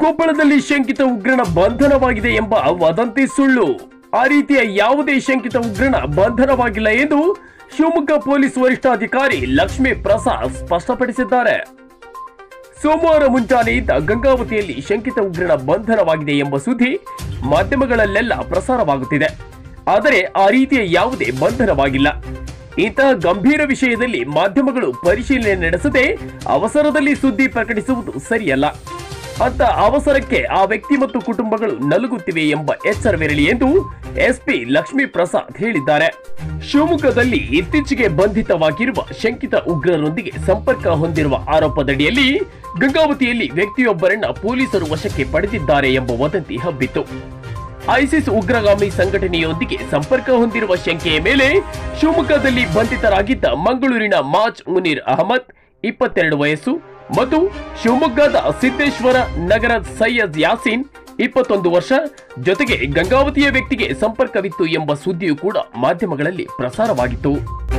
ಕೊಪ್ಪಳದಲ್ಲಿ ಶಂಕಿತ ಉಗ್ರನ ಬಂಧನವಾಗಿದೆ ಎಂಬ ವದಂತಿ ಸುಳ್ಳು ಆ ರೀತಿಯ ಯಾವುದೇ ಶಂಕಿತ ಉಗ್ರನ ಬಂಧನವಾಗಿಲ್ಲ ಎಂದು ಶಿವಮೊಗ್ಗ ಪೊಲೀಸ್ ವರಿಷ್ಠಾಧಿಕಾರಿ ಲಕ್ಷ್ಮೀ ಪ್ರಸಾದ್ ಸ್ಪಷ್ಟಪಡಿಸಿದ್ದಾರೆ ಸೋಮವಾರ ಮುಂಜಾನೆಯಿಂದ ಗಂಗಾವತಿಯಲ್ಲಿ ಶಂಕಿತ ಉಗ್ರನ ಬಂಧನವಾಗಿದೆ ಎಂಬ ಸುದ್ದಿ ಮಾಧ್ಯಮಗಳಲ್ಲೆಲ್ಲ ಪ್ರಸಾರವಾಗುತ್ತಿದೆ ಆದರೆ ಆ ರೀತಿಯ ಯಾವುದೇ ಬಂಧನವಾಗಿಲ್ಲ ಇಂತಹ ಗಂಭೀರ ವಿಷಯದಲ್ಲಿ ಮಾಧ್ಯಮಗಳು ಪರಿಶೀಲನೆ ನಡೆಸದೆ ಅವಸರದಲ್ಲಿ ಸುದ್ದಿ ಪ್ರಕಟಿಸುವುದು ಸರಿಯಲ್ಲ ಅಂತ ಅವಸರಕ್ಕೆ ಆ ವ್ಯಕ್ತಿ ಮತ್ತು ಕುಟುಂಬಗಳು ನಲುಗುತ್ತಿವೆ ಎಂಬ ಎಚ್ಚರವಿರಲಿ ಎಂದು ಎಸ್ಪಿ ಲಕ್ಷ್ಮೀ ಪ್ರಸಾದ್ ಹೇಳಿದ್ದಾರೆ ಶಿವಮೊಗ್ಗದಲ್ಲಿ ಇತ್ತೀಚೆಗೆ ಬಂಧಿತವಾಗಿರುವ ಶಂಕಿತ ಉಗ್ರರೊಂದಿಗೆ ಸಂಪರ್ಕ ಹೊಂದಿರುವ ಆರೋಪದಡಿಯಲ್ಲಿ ಗಂಗಾವತಿಯಲ್ಲಿ ವ್ಯಕ್ತಿಯೊಬ್ಬರನ್ನ ಪೊಲೀಸರು ವಶಕ್ಕೆ ಪಡೆದಿದ್ದಾರೆ ಎಂಬ ವದಂತಿ ಹಬ್ಬಿತ್ತು ಐಸಿಸ್ ಉಗ್ರಗಾಮಿ ಸಂಘಟನೆಯೊಂದಿಗೆ ಸಂಪರ್ಕ ಹೊಂದಿರುವ ಶಂಕೆಯ ಮೇಲೆ ಶಿವಮೊಗ್ಗದಲ್ಲಿ ಬಂಧಿತರಾಗಿದ್ದ ಮಂಗಳೂರಿನ ಮಾಜ್ ಮುನೀರ್ ಅಹಮದ್ ಇಪ್ಪತ್ತೆರಡು ವಯಸ್ಸು ಮತ್ತು ಶಿವಮೊಗ್ಗದ ಸಿದ್ದೇಶ್ವರ ನಗರದ ಸೈಯದ್ ಯಾಸೀನ್ ಇಪ್ಪತ್ತೊಂದು ವರ್ಷ ಜೊತೆಗೆ ಗಂಗಾವತಿಯ ವ್ಯಕ್ತಿಗೆ ಸಂಪರ್ಕವಿತ್ತು ಎಂಬ ಸುದ್ದಿಯು ಕೂಡ ಮಾಧ್ಯಮಗಳಲ್ಲಿ ಪ್ರಸಾರವಾಗಿತ್ತು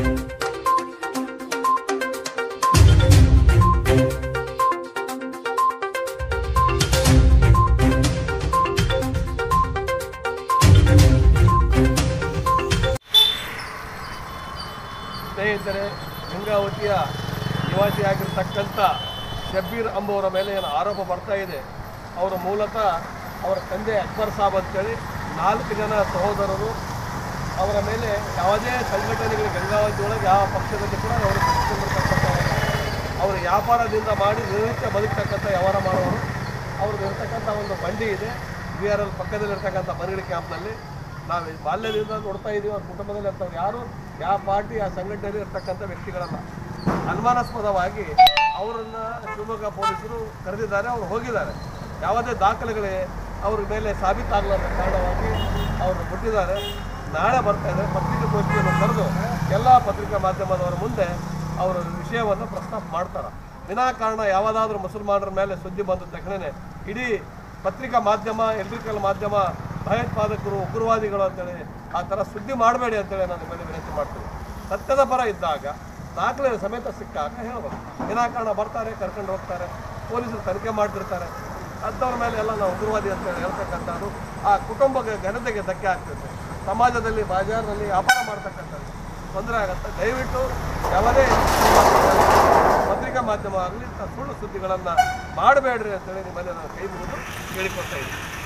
ಸ್ನೇಹಿತರೆ ಗಂಗಾವತಿಯ ನಿವಾಸಿಯಾಗಿರ್ತಕ್ಕಂಥ ಶಬ್ಬೀರ್ ಅಂಬುವರ ಮೇಲೆ ಏನು ಆರೋಪ ಬರ್ತಾ ಇದೆ ಅವರು ಮೂಲತಃ ಅವರ ತಂದೆ ಅಕ್ಬರ್ ಸಾಬ್ ಅಂತೇಳಿ ನಾಲ್ಕು ಜನ ಸಹೋದರರು ಅವರ ಮೇಲೆ ಯಾವುದೇ ಸಂಘಟನೆಗಳು ಗಂಗಾವತಿ ಒಳಗೆ ಯಾವ ಪಕ್ಷದಲ್ಲಿ ಕೂಡ ಅವರು ಕಟ್ಟಿಕೊಂಡಿರ್ತಕ್ಕಂಥವರಲ್ಲ. ಅವರು ವ್ಯಾಪಾರದಿಂದ ಮಾಡಿ ನಿವೃತ್ತ ಬದುಕ್ತಕ್ಕಂಥ ವ್ಯವಹಾರ ಮಾಡೋರು ಅವ್ರದ್ದು ಇರ್ತಕ್ಕಂಥ ಒಂದು ಬಂಡಿ ಇದೆ ಬಿ ಆರ್ ಎಲ್ ಪಕ್ಕದಲ್ಲಿರ್ತಕ್ಕಂಥ ಮರಗಡಿ ಕ್ಯಾಂಪ್ನಲ್ಲಿ ನಾವು ಬಾಲ್ಯದಿಂದ ನೋಡ್ತಾ ಇದ್ದೀವಿ ಅವ್ರ ಕುಟುಂಬದಲ್ಲಿ ಅಂತವ್ರು ಯಾರು ಯಾವ ಪಾರ್ಟಿ ಆ ಸಂಘಟನೆಯಲ್ಲಿ ಇರ್ತಕ್ಕಂಥ ವ್ಯಕ್ತಿಗಳಲ್ಲ ಅನುಮಾನಾಸ್ಪದವಾಗಿ ಅವರನ್ನ ಶಿವಮೊಗ್ಗ ಪೊಲೀಸರು ಕರೆದಿದ್ದಾರೆ ಅವರು ಹೋಗಿದ್ದಾರೆ ಯಾವುದೇ ದಾಖಲೆಗಳೇ ಅವ್ರ ಮೇಲೆ ಸಾಬೀತಾಗಲಾರದ ಕಾರಣವಾಗಿ ಅವರು ಬಿಟ್ಟಿದ್ದಾರೆ ನಾಳೆ ಬರ್ತಾ ಇದ್ದಾರೆ ಪತ್ರಿಕಾಗೋಷ್ಠಿಯನ್ನು ಕರೆದು ಎಲ್ಲ ಪತ್ರಿಕಾ ಮಾಧ್ಯಮದವರ ಮುಂದೆ ಅವರ ವಿಷಯವನ್ನು ಪ್ರಸ್ತಾಪ ಮಾಡ್ತಾರೆ ವಿನಾಕಾರಣ ಯಾವುದಾದ್ರೂ ಮುಸಲ್ಮಾನರ ಮೇಲೆ ಸುದ್ದಿ ಬಂದ ತಕ್ಷಣ ಇಡೀ ಪತ್ರಿಕಾ ಮಾಧ್ಯಮ ಎಲೆಕ್ಟ್ರಿಕಲ್ ಮಾಧ್ಯಮ ಭಯೋತ್ಪಾದಕರು ಉಗ್ರವಾದಿಗಳು ಅಂತೇಳಿ ಆ ಥರ ಸುದ್ದಿ ಮಾಡಬೇಡಿ ಅಂತೇಳಿ ನಾನು ನಿಮ್ಮಲ್ಲಿ ವಿನಂತಿ ಮಾಡ್ತೀನಿ ಸತ್ಯದ ಪರ ಇದ್ದಾಗ ದಾಖಲೆ ಸಮೇತ ಸಿಕ್ಕಾಗ ಹೇಳ್ಬೇಕು ವಿನಾಕಾರಣ ಬರ್ತಾರೆ ಕರ್ಕೊಂಡು ಹೋಗ್ತಾರೆ ಪೊಲೀಸರು ತನಿಖೆ ಮಾಡ್ತಿರ್ತಾರೆ ಅಂಥವ್ರ ಮೇಲೆ ಎಲ್ಲ ನಾವು ಉಗ್ರವಾದಿ ಅಂತೇಳಿ ಹೇಳ್ತಕ್ಕಂಥದ್ದು ಆ ಕುಟುಂಬಕ್ಕೆ ಘನತೆಗೆ ಧಕ್ಕೆ ಆಗ್ತದೆ ಸಮಾಜದಲ್ಲಿ ಬಾಜಾರ್ನಲ್ಲಿ ವ್ಯಾಪಾರ ಮಾಡ್ತಕ್ಕಂಥದ್ದು ತೊಂದರೆ ಆಗುತ್ತೆ ದಯವಿಟ್ಟು ಯಾವುದೇ ಪತ್ರಿಕಾ ಮಾಧ್ಯಮ ಆಗಲಿ ಸುಳ್ಳು ಸುದ್ದಿಗಳನ್ನು ಮಾಡಬೇಡ್ರಿ ಅಂತೇಳಿ ನಿಮ್ಮಲ್ಲಿ ನಾನು ಕೈ ಮುಗಿದು ಕೇಳಿಕೊಡ್ತಾ ಇದ್ದೀನಿ